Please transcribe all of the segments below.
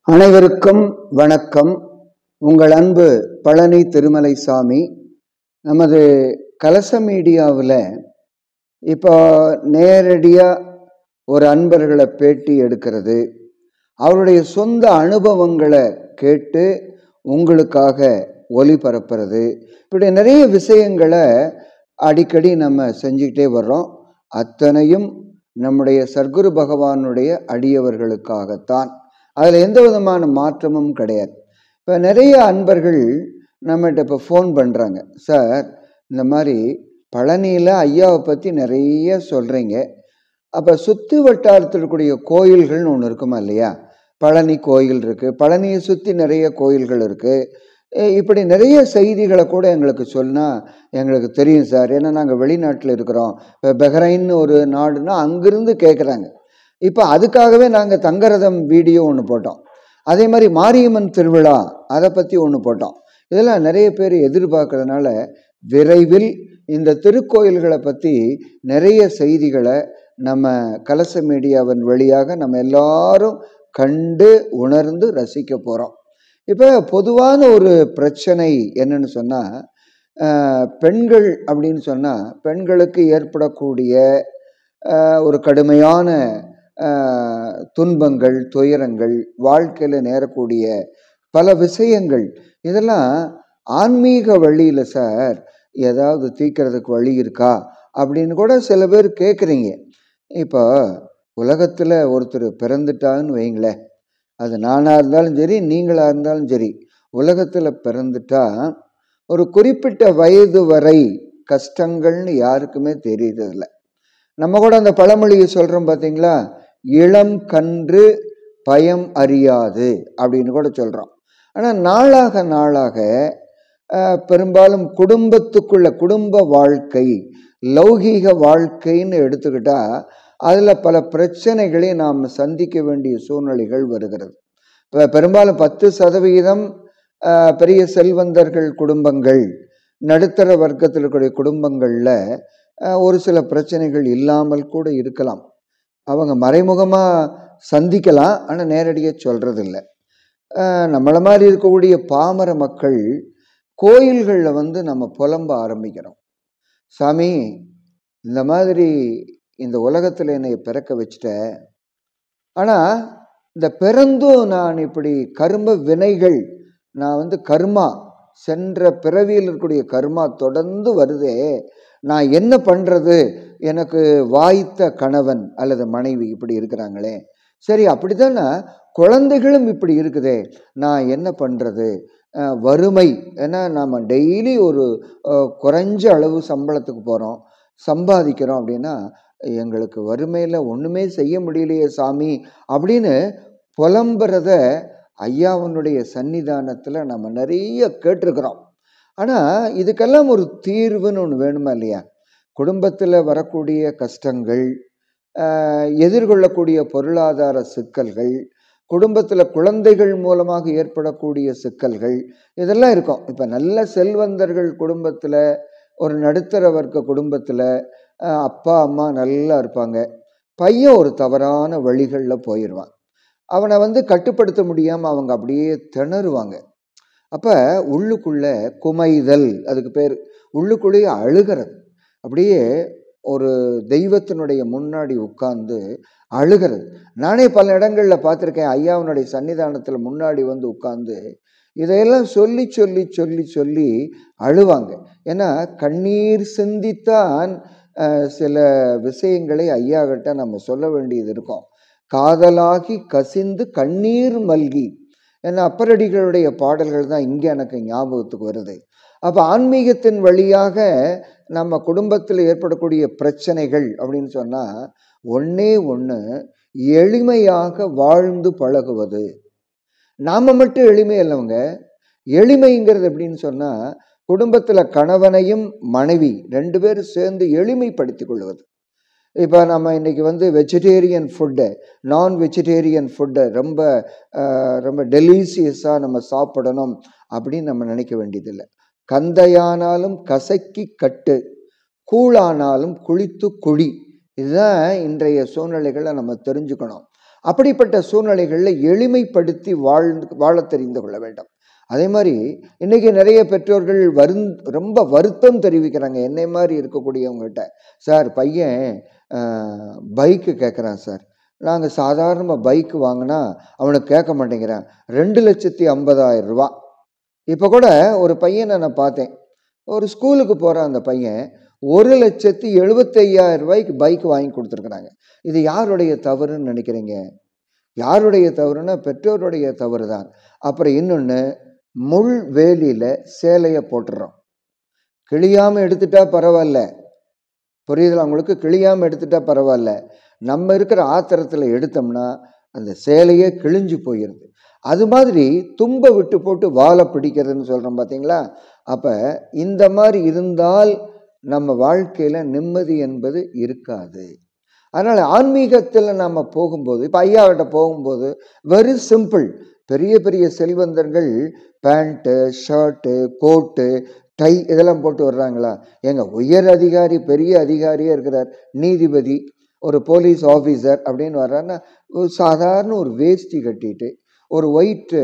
அனைவருக்கும் வணக்கம் உங்கள் அன்பு பழனி திருமலை சாமி நமது கலச மீடியாவில் இப்போ நேரடியாக ஒரு அன்பர்களை பேட்டி எடுக்கிறது அவருடைய சொந்த அனுபவங்களை கேட்டு உங்களுக்காக ஒளிபரப்புறது இப்படி நிறைய விஷயங்களை அடிக்கடி நம்ம செஞ்சுக்கிட்டே வர்றோம் அத்தனையும் நம்முடைய சர்க்குரு பகவானுடைய அடியவர்களுக்காகத்தான் அதில் எந்த விதமான மாற்றமும் கிடையாது இப்போ நிறைய அன்பர்கள் நம்மகிட்ட இப்போ ஃபோன் பண்ணுறாங்க சார் இந்த மாதிரி பழனியில் ஐயாவை பற்றி நிறைய சொல்கிறீங்க அப்போ சுற்று வட்டாரத்தில் இருக்கக்கூடிய கோயில்கள்னு ஒன்று இருக்குமா இல்லையா பழனி கோயில் இருக்குது பழனியை சுற்றி நிறைய கோயில்கள் இருக்குது இப்படி நிறைய செய்திகளை கூட எங்களுக்கு சொன்னால் எங்களுக்கு தெரியும் சார் ஏன்னா நாங்கள் வெளிநாட்டில் இருக்கிறோம் இப்போ பஹ்ரைன்னு ஒரு நாடுனா அங்கிருந்து கேட்குறாங்க இப்போ அதுக்காகவே நாங்கள் தங்கரதம் வீடியோ ஒன்று போட்டோம் அதே மாதிரி மாரியம்மன் திருவிழா அதை பற்றி ஒன்று போட்டோம் இதெல்லாம் நிறைய பேர் எதிர்பார்க்கறதுனால விரைவில் இந்த திருக்கோயில்களை பற்றி நிறைய செய்திகளை நம்ம கலச மீடியாவின் வழியாக நம்ம எல்லாரும் கண்டு உணர்ந்து ரசிக்க போகிறோம் இப்போ பொதுவான ஒரு பிரச்சனை என்னன்னு சொன்னால் பெண்கள் அப்படின்னு சொன்னால் பெண்களுக்கு ஏற்படக்கூடிய ஒரு கடுமையான துன்பங்கள் துயரங்கள் வாழ்க்கையில் நேரக்கூடிய பல விஷயங்கள் இதெல்லாம் ஆன்மீக வழியில் சார் ஏதாவது தீர்க்கறதுக்கு வழி இருக்கா அப்படின்னு கூட சில பேர் கேட்குறீங்க இப்போ உலகத்தில் ஒருத்தர் பிறந்துட்டான்னு வைங்களேன் அது நானாக இருந்தாலும் சரி நீங்களாக இருந்தாலும் சரி உலகத்தில் பிறந்துட்டா ஒரு குறிப்பிட்ட வயது வரை கஷ்டங்கள்னு யாருக்குமே தெரியறதில்ல நம்ம கூட அந்த பழமொழியை சொல்கிறோம் பார்த்தீங்களா இளம் கன்று பயம் அறியாது அப்படின்னு கூட சொல்கிறோம் ஆனால் நாளாக நாளாக பெரும்பாலும் குடும்பத்துக்குள்ள குடும்ப வாழ்க்கை லௌகீக வாழ்க்கைன்னு எடுத்துக்கிட்டா அதில் பல பிரச்சனைகளை நாம் சந்திக்க வேண்டிய சூழ்நிலைகள் வருகிறது இப்போ பெரும்பாலும் பத்து சதவிகிதம் பெரிய செல்வந்தர்கள் குடும்பங்கள் நடுத்தர வர்க்கத்தில் இருக்கக்கூடிய குடும்பங்களில் ஒரு சில பிரச்சனைகள் இல்லாமல் கூட இருக்கலாம் அவங்க மறைமுகமாக சந்திக்கலாம் ஆனால் நேரடியாக சொல்கிறதில்ல நம்மளை மாதிரி இருக்கக்கூடிய பாமர மக்கள் கோயில்களில் வந்து நம்ம புலம்ப ஆரம்பிக்கிறோம் சாமி இந்த மாதிரி இந்த உலகத்தில் என்னை பிறக்க வச்சுட்ட ஆனால் இந்த பிறந்தும் நான் இப்படி கரும வினைகள் நான் வந்து கர்மா சென்ற பிறவியில் இருக்கக்கூடிய கர்மா தொடர்ந்து வருதே நான் என்ன பண்ணுறது எனக்கு வாய்த்த கணவன் அல்லது மனைவி இப்படி இருக்கிறாங்களே சரி அப்படித்தானே குழந்தைகளும் இப்படி இருக்குதே நான் என்ன பண்ணுறது வறுமை ஏன்னா நாம் டெய்லி ஒரு குறைஞ்ச அளவு சம்பளத்துக்கு போகிறோம் சம்பாதிக்கிறோம் அப்படின்னா எங்களுக்கு வறுமையில் ஒன்றுமே செய்ய முடியலையே சாமி அப்படின்னு புலம்புறத ஐயாவனுடைய சன்னிதானத்தில் நம்ம நிறைய கேட்டிருக்கிறோம் ஆனால் இதுக்கெல்லாம் ஒரு தீர்வுன்னு ஒன்று வேணுமா இல்லையா குடும்பத்தில் வரக்கூடிய கஷ்டங்கள் எதிர்கொள்ளக்கூடிய பொருளாதார சிக்கல்கள் குடும்பத்தில் குழந்தைகள் மூலமாக ஏற்படக்கூடிய சிக்கல்கள் இதெல்லாம் இருக்கும் இப்போ நல்ல செல்வந்தர்கள் குடும்பத்தில் ஒரு நடுத்தர வர்க்க குடும்பத்தில் அப்பா அம்மா நல்லா இருப்பாங்க பையன் ஒரு தவறான வழிகளில் போயிடுவான் அவனை வந்து கட்டுப்படுத்த முடியாமல் அவங்க அப்படியே திணறுவாங்க அப்போ உள்ளுக்குள்ளே குமைதல் அதுக்கு பேர் உள்ளுக்குள்ளேயே அழுகிறது அப்படியே ஒரு தெய்வத்தினுடைய முன்னாடி உட்கார்ந்து அழுகிறது நானே பல இடங்களில் பார்த்துருக்கேன் ஐயாவனுடைய சன்னிதானத்தில் முன்னாடி வந்து உட்கார்ந்து இதையெல்லாம் சொல்லி சொல்லி சொல்லி சொல்லி அழுவாங்க ஏன்னா கண்ணீர் சிந்தித்தான் சில விஷயங்களை ஐயா கிட்ட நம்ம சொல்ல வேண்டியது இருக்கும் காதலாகி கசிந்து கண்ணீர் மல்கி ஏன்னா அப்பரடிகளுடைய பாடல்கள் தான் இங்கே எனக்கு ஞாபகத்துக்கு வருது அப்போ ஆன்மீகத்தின் வழியாக நம்ம குடும்பத்தில் ஏற்படக்கூடிய பிரச்சனைகள் அப்படின்னு சொன்னால் ஒன்றே ஒன்று எளிமையாக வாழ்ந்து பழகுவது நாம் மட்டும் எளிமை இல்லைவங்க எளிமைங்கிறது எப்படின்னு சொன்னால் குடும்பத்தில் கணவனையும் மனைவி ரெண்டு பேரும் சேர்ந்து எளிமைப்படுத்தி கொள்வது இப்போ நம்ம இன்றைக்கி வந்து வெஜிடேரியன் ஃபுட்டு நான் வெஜிடேரியன் ஃபுட்டை ரொம்ப ரொம்ப டெலிசியஸாக நம்ம சாப்பிடணும் அப்படின்னு நம்ம நினைக்க வேண்டியதில்லை கந்தையானாலும் கசக்கி கட்டு கூழானாலும் குளித்து குழி இதுதான் இன்றைய சூழ்நிலைகளை நம்ம தெரிஞ்சுக்கணும் அப்படிப்பட்ட சூழ்நிலைகளில் எளிமைப்படுத்தி வாழ் வாழ தெரிந்து கொள்ள வேண்டும் அதே மாதிரி இன்னைக்கு நிறைய பெற்றோர்கள் வருந் ரொம்ப வருத்தம் தெரிவிக்கிறாங்க என்னை மாதிரி இருக்கக்கூடியவங்ககிட்ட சார் பையன் பைக்கு கேட்குறான் சார் நாங்கள் சாதாரணமாக பைக்கு வாங்கினா அவனுக்கு கேட்க மாட்டேங்கிறான் ரெண்டு லட்சத்தி ஐம்பதாயிரம் ரூபா இப்போ கூட ஒரு பையனை நான் பார்த்தேன் ஒரு ஸ்கூலுக்கு போகிற அந்த பையன் ஒரு லட்சத்தி எழுபத்தையாயிரம் ரூபாய்க்கு பைக் வாங்கி கொடுத்துருக்குறாங்க இது யாருடைய தவறுன்னு நினைக்கிறீங்க யாருடைய தவறுனா பெற்றோருடைய தவறு தான் அப்புறம் இன்னொன்று முள் வேலியில் சேலையை போட்டுடுறோம் கிழியாமல் எடுத்துட்டா பரவாயில்ல புரியுதுல உங்களுக்கு கிழியாமல் எடுத்துட்டா பரவாயில்ல நம்ம இருக்கிற ஆத்திரத்தில் எடுத்தோம்னா அந்த சேலையே கிழிஞ்சு போயிடுது அது மாதிரி தும்ப விட்டு போட்டு வாழை பிடிக்கிறதுன்னு சொல்கிறோம் பார்த்தீங்களா அப்போ இந்த மாதிரி இருந்தால் நம்ம வாழ்க்கையில் நிம்மதி என்பது இருக்காது அதனால் ஆன்மீகத்தில் நம்ம போகும்போது இப்போ ஐயாவிட்ட போகும்போது வெரி சிம்பிள் பெரிய பெரிய செல்வந்தர்கள் பேண்ட்டு ஷர்ட்டு கோட்டு டை இதெல்லாம் போட்டு வர்றாங்களா எங்க உயர் அதிகாரி பெரிய அதிகாரியே இருக்கிறார் நீதிபதி ஒரு போலீஸ் ஆஃபீஸர் அப்படின்னு வர்றாருன்னா ஒரு சாதாரண ஒரு வேஷ்டி கட்டிட்டு ஒரு ஒயிட்டு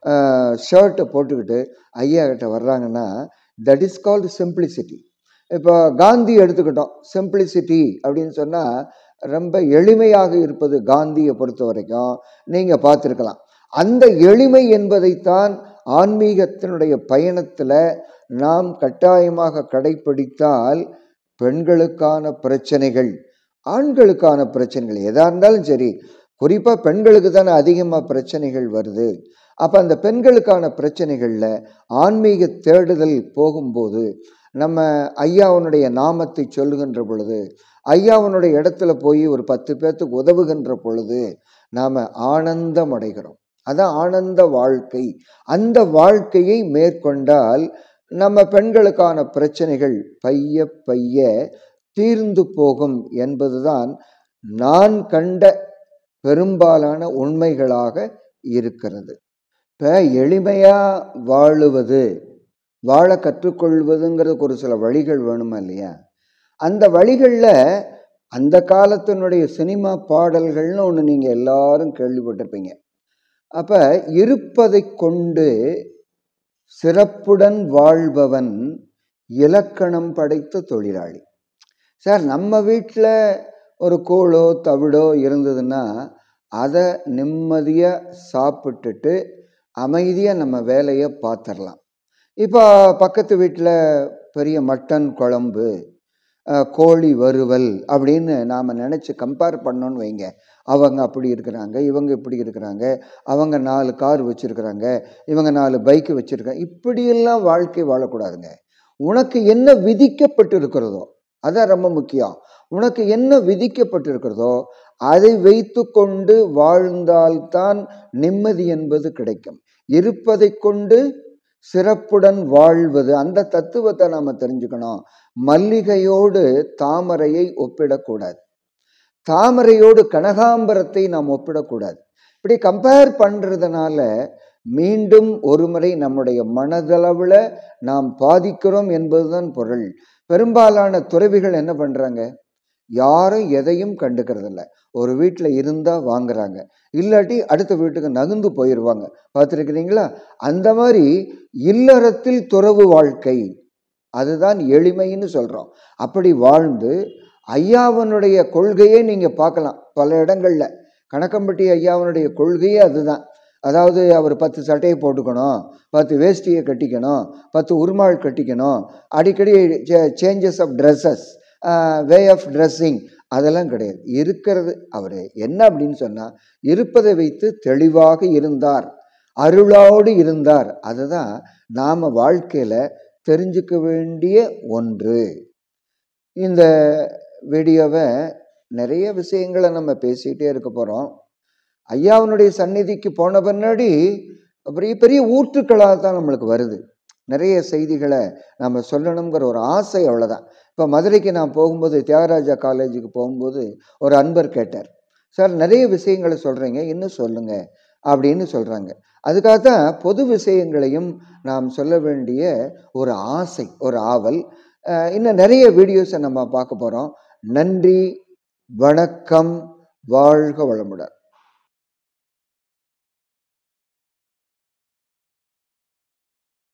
ஷர்ட்டை போட்டுக்கிட்டு ஐயா கிட்ட வர்றாங்கன்னா தட் இஸ் கால்டு சிம்பிளிசிட்டி இப்போ காந்தி எடுத்துக்கிட்டோம் சிம்பிளிசிட்டி அப்படின்னு சொன்னால் ரொம்ப எளிமையாக இருப்பது காந்தியை பொறுத்த வரைக்கும் நீங்கள் பார்த்துருக்கலாம் அந்த எளிமை என்பதைத்தான் ஆன்மீகத்தினுடைய பயணத்தில் நாம் கட்டாயமாக கடைப்பிடித்தால் பெண்களுக்கான பிரச்சனைகள் ஆண்களுக்கான பிரச்சனைகள் எதா இருந்தாலும் சரி குறிப்பாக பெண்களுக்கு தானே அதிகமாக பிரச்சனைகள் வருது அப்போ அந்த பெண்களுக்கான பிரச்சனைகளில் ஆன்மீக தேடுதல் போகும்போது நம்ம ஐயாவனுடைய நாமத்தை சொல்லுகின்ற பொழுது ஐயாவனுடைய இடத்துல போய் ஒரு பத்து பேர்த்துக்கு உதவுகின்ற பொழுது நாம் ஆனந்தம் அடைகிறோம் அதான் ஆனந்த வாழ்க்கை அந்த வாழ்க்கையை மேற்கொண்டால் நம்ம பெண்களுக்கான பிரச்சனைகள் பைய பைய தீர்ந்து போகும் என்பதுதான் நான் கண்ட பெரும்பாலான உண்மைகளாக இருக்கிறது இப்போ எளிமையாக வாழுவது வாழ கற்றுக்கொள்வதுங்கிறதுக்கு ஒரு சில வழிகள் வேணுமா இல்லையா அந்த வழிகளில் அந்த காலத்தினுடைய சினிமா பாடல்கள்னு ஒன்று நீங்கள் எல்லாரும் கேள்விப்பட்டிருப்பீங்க அப்போ இருப்பதை கொண்டு சிறப்புடன் வாழ்பவன் இலக்கணம் படைத்த தொழிலாளி சார் நம்ம வீட்டில் ஒரு கூழோ தவிடோ இருந்ததுன்னா அதை நிம்மதியாக சாப்பிட்டுட்டு அமைதியாக நம்ம வேலையை பார்த்துடலாம் இப்போ பக்கத்து வீட்டில் பெரிய மட்டன் குழம்பு கோழி வறுவல் அப்படின்னு நாம் நினச்சி கம்பேர் பண்ணோன்னு வைங்க அவங்க அப்படி இருக்கிறாங்க இவங்க இப்படி இருக்கிறாங்க அவங்க நாலு கார் வச்சுருக்கிறாங்க இவங்க நாலு பைக்கு வச்சுருக்காங்க இப்படியெல்லாம் வாழ்க்கை வாழக்கூடாதுங்க உனக்கு என்ன விதிக்கப்பட்டு இருக்கிறதோ அதான் ரொம்ப முக்கியம் உனக்கு என்ன விதிக்கப்பட்டிருக்கிறதோ அதை வைத்து கொண்டு வாழ்ந்தால்தான் நிம்மதி என்பது கிடைக்கும் இருப்பதை கொண்டு சிறப்புடன் வாழ்வது அந்த தத்துவத்தை நாம் தெரிஞ்சுக்கணும் மல்லிகையோடு தாமரையை ஒப்பிடக்கூடாது தாமரையோடு கனகாம்பரத்தை நாம் ஒப்பிடக்கூடாது இப்படி கம்பேர் பண்ணுறதுனால மீண்டும் ஒருமுறை நம்முடைய மனதளவில் நாம் பாதிக்கிறோம் என்பதுதான் பொருள் பெரும்பாலான துறவிகள் என்ன பண்ணுறாங்க யாரும் எதையும் கண்டுக்கிறதில்ல ஒரு வீட்டில் இருந்தால் வாங்குறாங்க இல்லாட்டி அடுத்த வீட்டுக்கு நகுந்து போயிடுவாங்க பார்த்துருக்கிறீங்களா அந்த மாதிரி இல்லறத்தில் துறவு வாழ்க்கை அதுதான் எளிமைன்னு சொல்கிறோம் அப்படி வாழ்ந்து ஐயாவனுடைய கொள்கையை நீங்கள் பார்க்கலாம் பல இடங்களில் கணக்கம்பட்டி ஐயாவனுடைய கொள்கையே அதுதான் அதாவது அவர் பத்து சட்டையை போட்டுக்கணும் பத்து வேஷ்டியை கட்டிக்கணும் பத்து உருமாள் கட்டிக்கணும் அடிக்கடி changes of dresses way of dressing அதெல்லாம் கிடையாது இருக்கிறது அவர் என்ன அப்படின்னு சொன்னால் இருப்பதை வைத்து தெளிவாக இருந்தார் அருளோடு இருந்தார் அதுதான் நாம் வாழ்க்கையில் தெரிஞ்சுக்க வேண்டிய ஒன்று இந்த வீடியோவை நிறைய விஷயங்களை நம்ம பேசிக்கிட்டே இருக்க போகிறோம் ஐயாவனுடைய சந்நிதிக்கு போன பின்னாடி பெரிய பெரிய ஊற்றுக்களாக தான் நம்மளுக்கு வருது நிறைய செய்திகளை நம்ம சொல்லணுங்கிற ஒரு ஆசை அவ்வளோதான் இப்போ மதுரைக்கு நான் போகும்போது தியாகராஜா காலேஜுக்கு போகும்போது ஒரு அன்பர் கேட்டார் சார் நிறைய விஷயங்களை சொல்கிறீங்க இன்னும் சொல்லுங்கள் அப்படின்னு சொல்கிறாங்க அதுக்காக தான் பொது விஷயங்களையும் நாம் சொல்ல வேண்டிய ஒரு ஆசை ஒரு ஆவல் இன்னும் நிறைய வீடியோஸை நம்ம பார்க்க போகிறோம் நன்றி வணக்கம் வாழ்க வளமுடன்